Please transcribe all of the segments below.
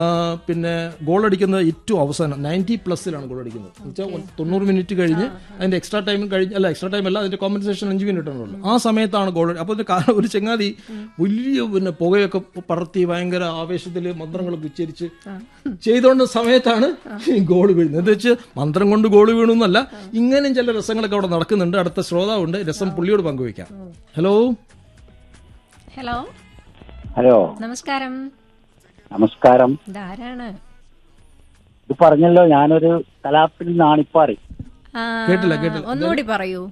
ആ, പിന്നെ ഗോൾ അടിക്കുന്നത് ഏറ്റവും അവസാനം നയൻറ്റി പ്ലസിലാണ് ഗോൾ അടിക്കുന്നത് എന്നുവെച്ചാൽ തൊണ്ണൂറ് മിനിറ്റ് കഴിഞ്ഞ് അതിന്റെ എക്സ്ട്രാ ടൈം കഴിഞ്ഞ് അല്ല എക്സ്ട്രാ ടൈം അല്ല അതിന്റെ കോമ്പൻസേഷൻ അഞ്ച് മിനിറ്റ് ആണല്ലോ ആ സമയത്താണ് ഗോൾ അപ്പോൾ ഇതിന്റെ കാരണം ഒരു ചങ്ങാതി വലിയ പിന്നെ പുകയൊക്കെ പറത്തി ഭയങ്കര ആവേശത്തിൽ മന്ത്രങ്ങളൊക്കെ ഉച്ചരിച്ച് ചെയ്തുകൊണ്ട് സമയത്താണ് ഈ ഗോൾ വീഴുന്നത് എന്ന് വെച്ച് മന്ത്രം കൊണ്ട് ഗോൾ വീണു എന്നല്ല ഇങ്ങനെയും ചില രസങ്ങളൊക്കെ അവിടെ നടക്കുന്നുണ്ട് അടുത്ത ശ്രോതാവുണ്ട് രസം പുള്ളിയോട് പങ്കുവയ്ക്കാം ഹലോ ഹലോ ഹലോ നമസ്കാരം നമസ്കാരം ഇതാരാണ് ഇത് പറഞ്ഞല്ലോ ഞാനൊരു കലാപ്പിൽ നാണിപ്പാറി ആ, കേട്ടില്ല, കേട്ടില്ല. ഒന്നുകൂടി പറയൂ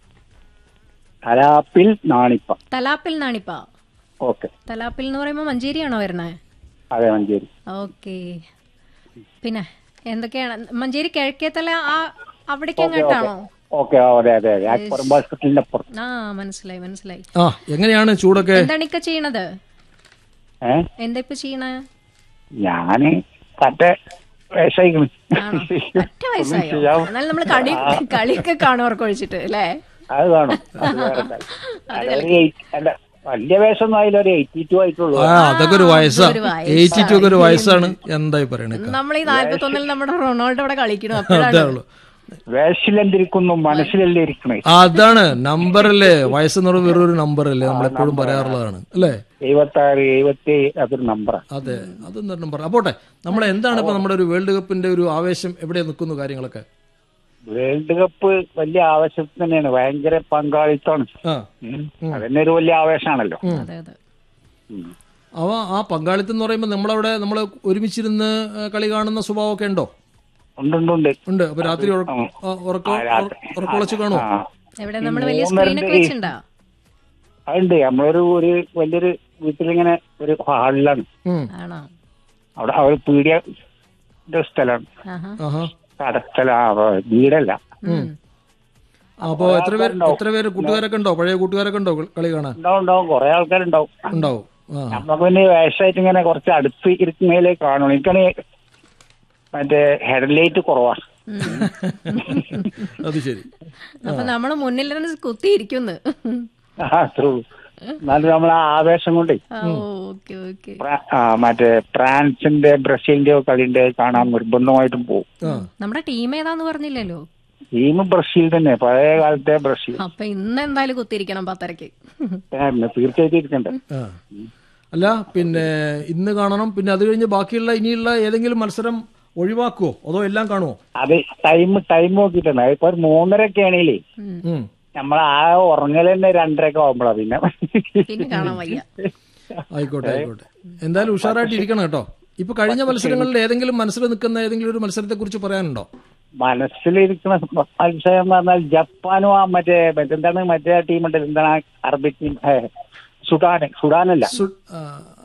കലാപ്പിൽ നാണിപ്പ തലാപ്പിൽ നാണിപ്പ ഓക്കെ തലാപ്പിൽ എന്ന് പറയുമ്പോ മഞ്ചേരിയാണോ വരണേ അതെ മഞ്ചേരി ഓക്കെ പിന്നെ എന്തൊക്കെയാണ് മഞ്ചേരി കിഴക്കേത്തല ആ അവിടേക്ക് അങ്ങോട്ടാണോ ഓക്കെ അതെ അതെ അതെ അക്ബർ ഹോസ്പിറ്റലിന്റെ അപ്പുറം ആ മനസ്സിലായി മനസ്സിലായി ആ എങ്ങനെയാണ് ചൂടൊക്കെ എന്താണ് ഇക്ക ചെയ്യണത് ഏ എന്താ ഇപ്പൊ ചെയ്യണേ ഞാന് കറ്റ വേഷയിക്കണ് ആണോ ഒറ്റ വയസ്സായോ എന്നാലും നമ്മള് കളി കളിയൊക്കെ കാണുവർക്ക് ഒഴിച്ചിട്ട് അല്ലേ അത് കാണും അത് വേറെ കാര്യം. അതൊരു eight- അല്ല വലിയ വേഷമൊന്നും ആയില്ല ഒരു എയ്റ്റി ടു ആയിട്ടുള്ളൂ ആ അതൊക്കെ ഒരു വയസ്സാ ഒരു വയസ്സാ. എയ്റ്റി ടു ഒക്കെ ഒരു വയസ്സാണ് എന്തായി പറയണേ നമ്മൾ ഈ നാല്പത്തി ഒന്നിൽ നമ്മുടെ റൊണാൾഡോ അവിടെ കളിക്കണം അതേ അപ്പോഴാണ് ഉള്ളൂ വേഷിലെന്തിരിക്കുന്നു മനസ്സിലല്ലേ ഇരിക്കണേ അതാണ് നമ്പറല്ലേ വയസ്സെന്ന് പറയുന്നത് വെറൊരു നമ്പർ അല്ലേ നമ്മൾ എപ്പോഴും പറയാറുള്ളതാണ് അല്ലേ എഴുപത്തി ആറ് എഴുപത്തി അതൊരു നമ്പറാണ് അതെ അതെന്താ നമ്പർ അപ്പോട്ടെ നമ്മളെ എന്താണ് ഇപ്പൊ നമ്മുടെ ഒരു വേൾഡ് കപ്പിന്റെ ഒരു ആവേശം എവിടെ നിൽക്കുന്നു കാര്യങ്ങളൊക്കെ വേൾഡ് കപ്പ് വലിയ ആവശ്യം തന്നെയാണ് ഭയങ്കര പങ്കാളിത്തമാണ് ആ ഉം. അതന്നെ ഒരു വലിയ ആവേശമാണല്ലോ അതെ അതെ ഉം. അവ ആ പങ്കാളിത്തം എന്ന് പറയുമ്പോൾ നമ്മളവിടെ നമ്മൾ ഒരുമിച്ചിരുന്ന് ആ, കളി കാണുന്ന സ്വഭാവമൊക്കെ ഉണ്ടോ ഉണ്ട് ഉണ്ട് ഉണ്ട് ഉണ്ട് അപ്പൊ രാത്രി ഉറക്ക- ആ, ഉറക്കം ഉറക്കൊളച്ച് കാണുമോ ആ എവിടെ നമ്മൾ വലിയ സ്ക്രീനൊക്കെ വെച്ചിട്ടുണ്ടാ അതുണ്ട് നമ്മളൊരു ഒരു വലിയൊരു വീട്ടിലിങ്ങനെ ഒരു ഹാളിലാണ് ഉം. ആണോ അവിടെ അവർ പീടിയ സ്ഥലമാണ് ആഹാ ആഹാ കടസ്ഥല വീടല്ല ഉം. അപ്പോ എത്ര പേര് എത്ര പേര് കൂട്ടുകാരൊക്കെ ഉണ്ടോ പഴയ കൂട്ടുകാരൊക്കെ ഉണ്ടോ കളി കാണാൻ ഉണ്ടാവും ഉണ്ടാവും കുറെ ആൾക്കാരുണ്ടാവും ഉണ്ടാവും ആ നമുക്ക് പിന്നെ വേഷമായിട്ട് ഇങ്ങനെ കുറച്ച് അടുത്ത് ഇരിക്കുന്നതിലേ കാണുള്ളൂ എനിക്കാണ് മറ്റേ ഹെഡ്ലൈറ്റ് കുറവാണ് അത് ശരി അപ്പൊ നമ്മള് മുന്നിൽ നിന്ന് കുത്തിയിരിക്കുന്നു ആ അത്രേ ഉള്ളൂ എന്നാലും നമ്മൾ ആ ആവേശം കൊണ്ടേ ഓക്കെ ഓക്കെ ഫ്രാ- ആ, മറ്റേ ഫ്രാൻസിന്റെ ബ്രസീലിന്റെയോ കളിന്റെ കാണാൻ നിർബന്ധമായിട്ടും പോകും ആ നമ്മുടെ ടീം ഏതാന്ന് പറഞ്ഞില്ലല്ലോ ടീം ബ്രസീൽ തന്നെ പഴയ കാലത്തെ ബ്രസീൽ അപ്പൊ ഇന്ന് എന്തായാലും കുത്തിയിരിക്കണം പത്തരക്ക് ഏ, തീർച്ചയായിട്ടും ഇരിക്കണ്ടേ ആ. അല്ല പിന്നെ ഇന്ന് കാണണം പിന്നെ അത് കഴിഞ്ഞ് ബാക്കിയുള്ള ഇനിയുള്ള ഏതെങ്കിലും മത്സരം ഒഴിവാക്കുവോ അതോ എല്ലാം കാണുമോ അത് ടൈം ടൈം നോക്കിയിട്ടുണ്ട് ഇപ്പൊ ഒരു മൂന്നരക്കെ ആണെങ്കിലേ ഉം. Hmm. ഉം. നമ്മൾ ആ ഉറങ്ങൽ തന്നെ രണ്ടരക്കെ ആവുമ്പോഴാ പിന്നെ പിന്നെ കാണാൻ വയ്യ ആയിക്കോട്ടെ ആയിക്കോട്ടെ എന്തായാലും ഉഷാറായിട്ട് ഇരിക്കണം കേട്ടോ ഇപ്പൊ കഴിഞ്ഞ മത്സരങ്ങളിൽ ഏതെങ്കിലും മനസ്സിൽ നിൽക്കുന്ന ഏതെങ്കിലും ഒരു മത്സരത്തെ കുറിച്ച് പറയാനുണ്ടോ മനസ്സിലിരിക്കുന്ന മത്സരം എന്ന് പറഞ്ഞാൽ ജപ്പാനും ആ മറ്റേ മറ്റെന്താണ് മറ്റേ ടീം ഉണ്ടല്ലോ എന്താണ് ആ അറബി ടീം സുഡാൻ സുഡാനല്ല സു- ആ,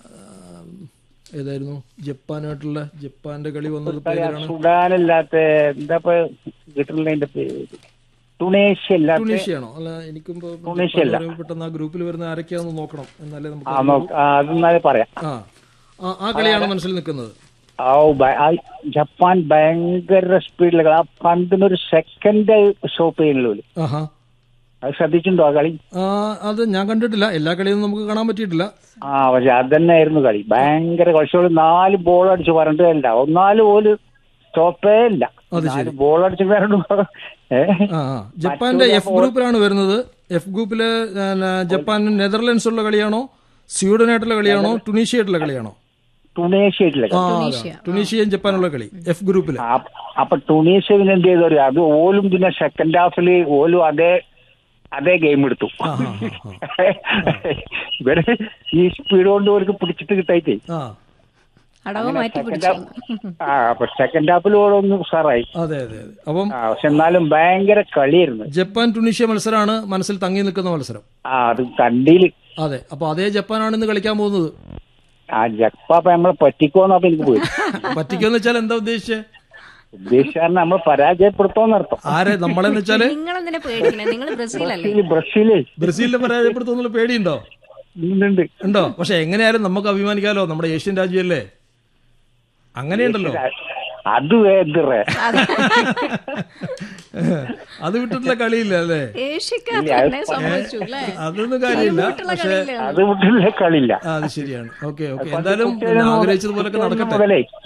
ഏതായിരുന്നു ജപ്പാനായിട്ടുള്ള ജപ്പാന്റെ കളി വന്നത് പേരാണ് സുഡാനല്ലാത്ത എന്താ ഇപ്പൊ കിട്ടുന്നതിന്റെ പേര് ടുണേഷ്യ അല്ലാത്ത ടുണീഷ്യയാണോ അല്ല എനിക്കും ഇപ്പൊ ടുണീഷ്യ അല്ല. പെട്ടെന്ന് ആ ഗ്രൂപ്പിൽ വരുന്ന ആരൊക്കെയാണെന്ന് നോക്കണം എന്നാലേ നമുക്ക് ആ നോക്ക് ആ, അതെന്നാലും പറയാം ആ ആ, ആ കളിയാണ് മനസ്സിൽ നിൽക്കുന്നത് ആ ഭ- ആ ജപ്പാൻ ഭയങ്കര സ്പീഡിൽ ആ പന്തിനൊരു സെക്കൻഡ് സ്റ്റോപ്പ് ചെയ്യുന്നുള്ളൂ ഓല്. ആഹാ അത് ശ്രദ്ധിച്ചിട്ടുണ്ടോ ആ കളി ആ, അത് ഞാൻ കണ്ടിട്ടില്ല എല്ലാ കളിയൊന്നും നമുക്ക് കാണാൻ പറ്റിയിട്ടില്ല ആ പക്ഷെ അത് തന്നെയായിരുന്നു കളി ഭയങ്കര കുറച്ചുകൂടി നാല് ബോൾ അടിച്ച് പറഞ്ഞിട്ടില്ല ഒന്നാലും ഓല് സ്റ്റോപ്പേ ഇല്ല അത് നാല് ബോൾ അടിച്ച് വരണ്ടു ഏ ആ ആ. ജപ്പാന്റെ എഫ് ഗ്രൂപ്പിലാണ് വരുന്നത് എഫ് ഗ്രൂപ്പില് പിന്നെ ജപ്പാൻ നെതർലൻഡ്സ് ഉള്ള കളിയാണോ സ്വീഡനായിട്ടുള്ള കളിയാണോ ടുണീഷ്യയായിട്ടുള്ള കളിയാണോ ടുണേഷ്യ ആയിട്ടില്ല ആ അതാ. ടുണീഷ്യയും ജപ്പാനുള്ള കളി എഫ് ഗ്രൂപ്പില് ആ, അപ്പൊ ടുണീഷ്യ പിന്നെ എന്ത് ചെയ്തു അറിയോ? അത് ഓലും പിന്നെ സെക്കൻഡ് ഹാഫിൽ ഓലും അതേ അതേ ഗെയിം എടുത്തു ആ ആ, ആ, ഇവര് ഈ സ്പീഡ് കൊണ്ട് ഓർക്ക് പിടിച്ചിട്ട് കിട്ടായിട്ടേ ആ അടവ് മാറ്റി സെക്കൻഡ് പിടിച്ചു ഹാഫ് ആ അപ്പൊ സെക്കൻഡ് ഹാഫിൽ ഓളൊന്ന് ഉഷാറായി അതെ അതെ അതെ അപ്പം ആ പക്ഷെ എന്നാലും ഭയങ്കര കളിയായിരുന്നു ജപ്പാൻ ടുണീഷ്യ മത്സരമാണ് മനസ്സിൽ തങ്ങി നിൽക്കുന്ന മത്സരം ആ അത് കണ്ടിയില് അതെ അപ്പൊ അതേ ജപ്പാനാണ് ഇന്ന് കളിക്കാൻ പോകുന്നത് ആ ജപ്പ അപ്പൊ നമ്മളെ പറ്റിക്കോന്നപ്പോ എനിക്ക് പോയി പറ്റിക്കുമെന്ന് വെച്ചാൽ എന്താ ഉദ്ദേശിച്ചത് ഉദ്ദേശിച്ചാൽ നമ്മൾ പരാജയപ്പെടുത്തോന്നർത്ഥം ആരെ നമ്മളെന്ന് വെച്ചാല് നിങ്ങളെന്തിനാ പേടിക്കില്ല നിങ്ങൾ ബ്രസീലല്ലേ ബ്രസീല് ബ്രസീലേ ബ്രസീലിനെ പരാജയപ്പെടുത്തുന്നുള്ള പേടിയുണ്ടോ ഉണ്ട് ഉണ്ടോ പക്ഷെ എങ്ങനെയായാലും നമുക്ക് അഭിമാനിക്കാലോ നമ്മുടെ ഏഷ്യൻ രാജ്യമല്ലേ അങ്ങനെയുണ്ടല്ലോ അത് എന്തിറേ അത് വിട്ടിട്ടുള്ള കളിയില്ല അല്ലേ ഏഷ്യക്ക് ഇല്ല, തന്നെ അത് സംഭവിച്ചു അല്ലേ അതൊന്നും കാര്യമില്ല വീട്ടിലുള്ള പക്ഷെ കളിയില്ലേ അത് വിട്ടില്ല കളിയില്ല ആ, അത് ശരിയാണ് ഓക്കെ ഓക്കെ എന്തായാലും ആഗ്രഹിച്ചതുപോലൊക്കെ നടക്കട്ടെ മുതലേ